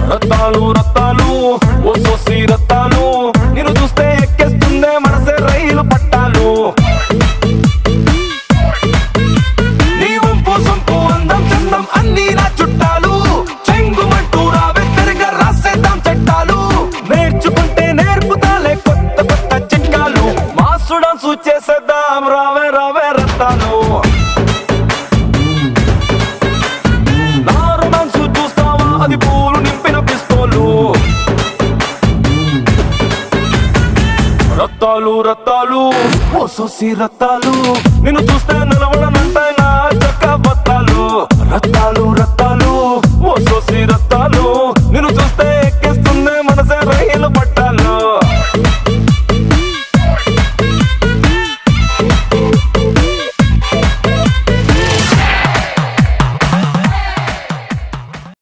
రత్తాలు రత్తాలు ఓ సోసి రత్తాలు నేను చూస్తే ఎక్కేస్తుందే మనసే రైలు పట్టాలు నీ వంపు సొంపు అందం చందం అన్ని నా చుట్టాలు చెంగుమంటూ రావే తిరగా రాసేద్దాం చట్టాలు నేర్చుకుంటే నేర్పుతాలే కొత్త కొత్త చిట్కాలు మాసు డాన్సు చేసేద్దాం రావే రావే రత్తాలు నా రొమాన్సు చూస్తావా అది పూలు నింపిన పిస్తోలు రత్తాలు రత్తాలు ఓ సోసి రత్తాలు నిన్ను చూస్తే